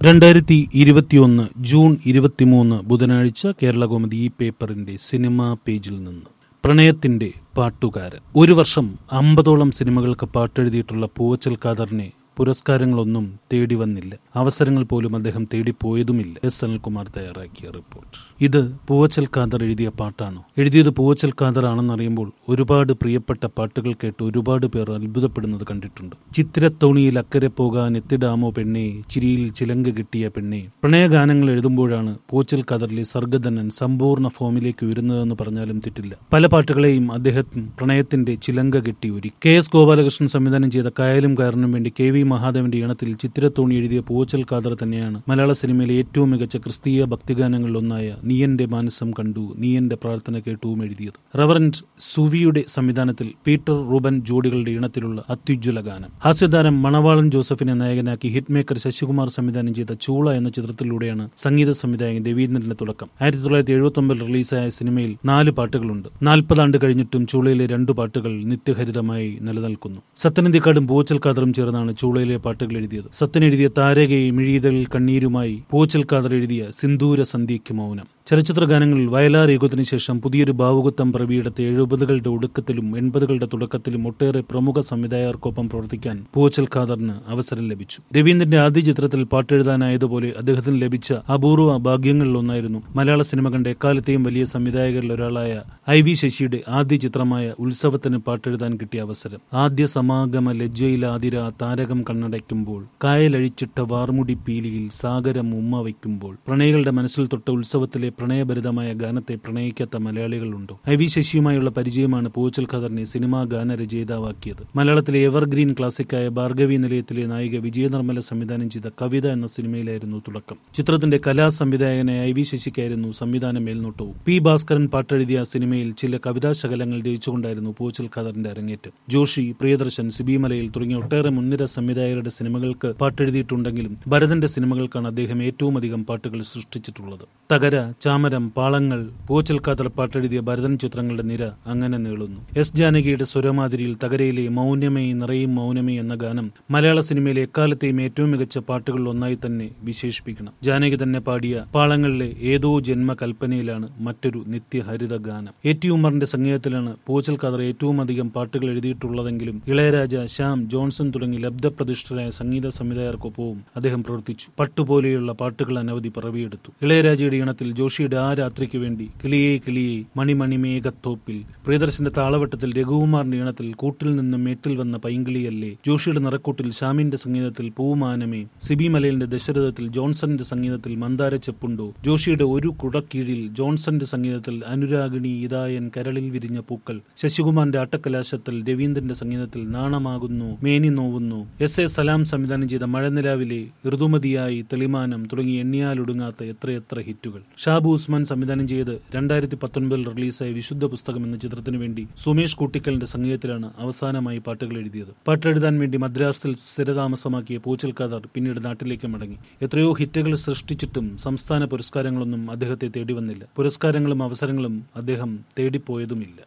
രണ്ടായിരത്തി ഇരുപത്തിയൊന്ന് ജൂൺ ഇരുപത്തിമൂന്ന് ബുധനാഴ്ച കേരളകൗമുദി ഈ പേപ്പറിന്റെ സിനിമാ പേജിൽ നിന്ന് പ്രണയത്തിന്റെ പാട്ടുകാരൻ ഒരു വർഷം അമ്പതോളം സിനിമകൾക്ക് പാട്ടെഴുതിയിട്ടുള്ള പൂവച്ചൽ ഖാദറിനെ പുരസ്കാരങ്ങളൊന്നും തേടി വന്നില്ല അവസരങ്ങൾ പോലും അദ്ദേഹം തേടിപ്പോയതുമില്ല എസ് അനിൽകുമാർ തയ്യാറാക്കിയ റിപ്പോർട്ട് ഇത് പൂവച്ചൽ ഖാദർ എഴുതിയ പാട്ടാണോ എഴുതിയത് പൂവച്ചൽ ഖാദർ ആണെന്നറിയുമ്പോൾ ഒരുപാട് പ്രിയപ്പെട്ട പാട്ടുകൾ കേട്ട് ഒരുപാട് പേർ അത്ഭുതപ്പെടുന്നത് കണ്ടിട്ടുണ്ട് ചിത്തിരത്തോണിയിൽ അക്കരെ പോകാൻ എത്തിടാമോ പെണ്ണെ ചിരിയിൽ ചിലങ്ക കിട്ടിയ പെണ്ണെ പ്രണയഗാനങ്ങൾ എഴുതുമ്പോഴാണ് പൂവച്ചൽ ഖാദറിലെ സർഗധനൻ സമ്പൂർണ്ണ ഫോമിലേക്ക് ഉയരുന്നതെന്ന് പറഞ്ഞാലും തെറ്റില്ല പല പാട്ടുകളെയും അദ്ദേഹം പ്രണയത്തിന്റെ ചിലങ്ക കെട്ടി ഒരു കെ എസ് ഗോപാലകൃഷ്ണൻ സംവിധാനം ചെയ്ത കായലും കയറിനും വേണ്ടി കെ വി മഹാദേവന്റെ ഈണത്തിൽ ചിത്തിരത്തോണി എഴുതിയ പൂവച്ചൽ ഖാദർ തന്നെയാണ് മലയാള സിനിമയിലെ ഏറ്റവും മികച്ച ക്രിസ്തീയ ഭക്തിഗാനങ്ങളിൽ ഒന്നായ നീയന്റെ മാനസം കണ്ടു നീയന്റെ പ്രാർത്ഥന കേട്ടുവും എഴുതിയത് റവറന്റ് സുവിയുടെ സംവിധാനത്തിൽ പീറ്റർ റൂബൻ ജോഡികളുടെ ഈണത്തിലുള്ള അത്യുജ്വല ഗാനം ഹാസ്യതാരം മണവാളൻ ജോസഫിനെ നായകനാക്കി ഹിറ്റ് മേക്കർ ശശികുമാർ സംവിധാനം ചെയ്ത ചൂള എന്ന ചിത്രത്തിലൂടെയാണ് സംഗീത സംവിധായകൻ രവീന്ദ്രന്റെ തുടക്കം ആയിരത്തി തൊള്ളായിരത്തി എഴുപത്തി ഒമ്പതിൽ റിലീസായ സിനിമയിൽ നാല് പാട്ടുകളുണ്ട് നാൽപ്പതാണ്ട് കഴിഞ്ഞിട്ടും ചൂളയിലെ രണ്ടു പാട്ടുകൾ നിത്യഹരിതമായി നിലനിൽക്കുന്നു സത്യനന്ദിക്കാടും പൂച്ചൽ ഖാദറും ചേർന്നാണ് ചൂളയിലെ പാട്ടുകൾ എഴുതിയത് സത്യൻ എഴുതിയ താരകയെ മിഴിതളിൽ കണ്ണീരുമായി പൂച്ചൽ ഖാദർ എഴുതിയ സിന്ദൂര സന്ധ്യയ്ക്ക് മൗനം ചലച്ചിത്ര ഗാനങ്ങളിൽ വയലാർ യുഗത്തിനു ശേഷം പുതിയൊരു ഭാവുകത്വം പ്രവീടത്തെ എഴുപതുകളുടെ ഒടുക്കത്തിലും എൺപതുകളുടെ തുടക്കത്തിലും ഒട്ടേറെ പ്രമുഖ സംവിധായകർക്കൊപ്പം പ്രവർത്തിക്കാൻ പൂച്ചൽ ഖാദറിന് അവസരം ലഭിച്ചു രവീന്ദ്രന്റെ ആദ്യ ചിത്രത്തിൽ പാട്ടെഴുതാനായതുപോലെ അദ്ദേഹത്തിന് ലഭിച്ച അപൂർവ ഭാഗ്യങ്ങളിലൊന്നായിരുന്നു മലയാള സിനിമ കണ്ട എക്കാലത്തെയും വലിയ സംവിധായകരിൽ ഒരാളായ ഐ വി ശശിയുടെ ആദ്യ ചിത്രമായ ഉത്സവത്തിന് പാട്ടെഴുതാൻ കിട്ടിയ അവസരം ആദ്യ സമാഗമ ലജ്ജയിലാതിര താരകം കണ്ണടയ്ക്കുമ്പോൾ കായലഴിച്ചിട്ട വാർമുടി പീലിയിൽ സാഗരം ഉമ്മ വയ്ക്കുമ്പോൾ പ്രണയികളുടെ മനസ്സിൽ തൊട്ട ഉത്സവത്തിലെ പ്രണയഭരിതമായ ഗാനത്തെ പ്രണയിക്കാത്ത മലയാളികളുണ്ടോ ഐ വി ശശിയുമായുള്ള പരിചയമാണ് പൂച്ചൽ ഖദറിനെ സിനിമാ ഗാന രചയിതാവാക്കിയത് മലയാളത്തിലെ എവർഗ്രീൻ ക്ലാസിക്കായ ഭാർഗവി നിലയത്തിലെ നായിക വിജയനിർമ്മല സംവിധാനം ചെയ്ത കവിത എന്ന സിനിമയിലായിരുന്നു തുടക്കം ചിത്രത്തിന്റെ കലാ സംവിധായകനായ ഐ വി ശശിക്കായിരുന്നു സംവിധാന മേൽനോട്ടവും പി ഭാസ്കരൻ പാട്ടെഴുതിയ സിനിമയിൽ ചില കവിതാശകലങ്ങൾ രചിച്ചുകൊണ്ടായിരുന്നു പൂച്ചൽ ഖദറിന്റെ അരങ്ങേറ്റം ജോഷി പ്രിയദർശൻ സിബി മലയിൽ തുടങ്ങിയ ഒട്ടേറെ മുൻനിര സംവിധായകരുടെ സിനിമകൾക്ക് പാട്ടെഴുതിയിട്ടുണ്ടെങ്കിലും ഭരതന്റെ സിനിമകൾക്കാണ് അദ്ദേഹം ഏറ്റവും അധികം പാട്ടുകൾ സൃഷ്ടിച്ചിട്ടുള്ളത് തകര ചാമരം പാളങ്ങൾ പൂച്ചൽ ഖാദർ പാട്ടെഴുതിയ ഭരതൻ ചിത്രങ്ങളുടെ നിര അങ്ങനെ നീളുന്നു എസ് ജാനകിയുടെ സ്വരമാതിരിയിൽ തകരയിലെ മൗനമേ നിറയും മൗനമേ എന്ന ഗാനം മലയാള സിനിമയിലെ എക്കാലത്തെയും ഏറ്റവും മികച്ച പാട്ടുകളിൽ ഒന്നായി തന്നെ വിശേഷിപ്പിക്കണം ജാനകി തന്നെ പാടിയ പാളങ്ങളിലെ ഏതോ ജന്മകൽപ്പനയിലാണ് മറ്റൊരു നിത്യഹരിത ഗാനം എ ടി ഉമ്മറിന്റെ സംഗീതത്തിലാണ് പൂച്ചൽ ഖാദർ ഏറ്റവും അധികം പാട്ടുകൾ എഴുതിയിട്ടുള്ളതെങ്കിലും ഇളയരാജ ശ്യാം ജോൺസൺ തുടങ്ങി ലബ്ധപ്രതിഷ്ഠരായ സംഗീത സംവിധായകർക്കൊപ്പവും അദ്ദേഹം പ്രവർത്തിച്ചു പട്ടുപോലെയുള്ള പാട്ടുകൾ അനവധി പിറവിയെടുത്തു ഇളയരാജയുടെ ഈണത്തിൽ ജോഷിയുടെ ആ രാത്രിക്ക് വേണ്ടി കിളിയേ കിളിയേ മണിമണി മേഘത്തോപ്പിൽ പ്രിയദർശന്റെ താളവട്ടത്തിൽ രഘുകുമാറിന്റെ ഈണത്തിൽ കൂട്ടിൽ നിന്നും മേട്ടിൽ വന്ന പൈങ്കിളിയല്ലേ ജോഷിയുടെ നിറക്കൂട്ടിൽ ഷാമിന്റെ സംഗീതത്തിൽ പൂമാനമേ സിബി മലയിലിന്റെ ദശരഥത്തിൽ ജോൺസന്റെ സംഗീതത്തിൽ മന്ദാര ചെപ്പുണ്ടോ ജോഷിയുടെ ഒരു കുടക്കീഴിൽ ജോൺസന്റെ സംഗീതത്തിൽ അനുരാഗിണി ഇതായൻ കരളിൽ വിരിഞ്ഞ പൂക്കൾ ശശികുമാറിന്റെ ആട്ടക്കലാശത്തിൽ രവീന്ദ്രന്റെ സംഗീതത്തിൽ നാണമാകുന്നു മേനി നോവുന്നു എസ് എ സലാം സംവിധാനം ചെയ്ത മഴനിലാവിലെ ഋതുമതിയായി തെളിമാനം തുടങ്ങി എണ്ണിയാലൊടുങ്ങാത്ത എത്രയെത്ര ഹിറ്റുകൾ ഷാബു ഉസ്മാൻ സംവിധാനം ചെയ്ത് രണ്ടായിരത്തി പത്തൊൻപതിൽ റിലീസായ വിശുദ്ധ പുസ്തകം എന്ന ചിത്രത്തിന് വേണ്ടി സുമേഷ് കുട്ടിക്കലിന്റെ സംഗീതത്തിലാണ് അവസാനമായി പാട്ടുകൾ എഴുതിയത് പാട്ടെഴുതാൻ വേണ്ടി മദ്രാസിൽ സ്ഥിരതാമസമാക്കിയ പൂച്ചൽ ഖാദർ പിന്നീട് നാട്ടിലേക്ക് മടങ്ങി എത്രയോ ഹിറ്റുകൾ സൃഷ്ടിച്ചിട്ടും സംസ്ഥാന പുരസ്കാരങ്ങളൊന്നും അദ്ദേഹത്തെ തേടി വന്നില്ല പുരസ്കാരങ്ങളും അവസരങ്ങളും അദ്ദേഹം തേടിപ്പോയതുമില്ല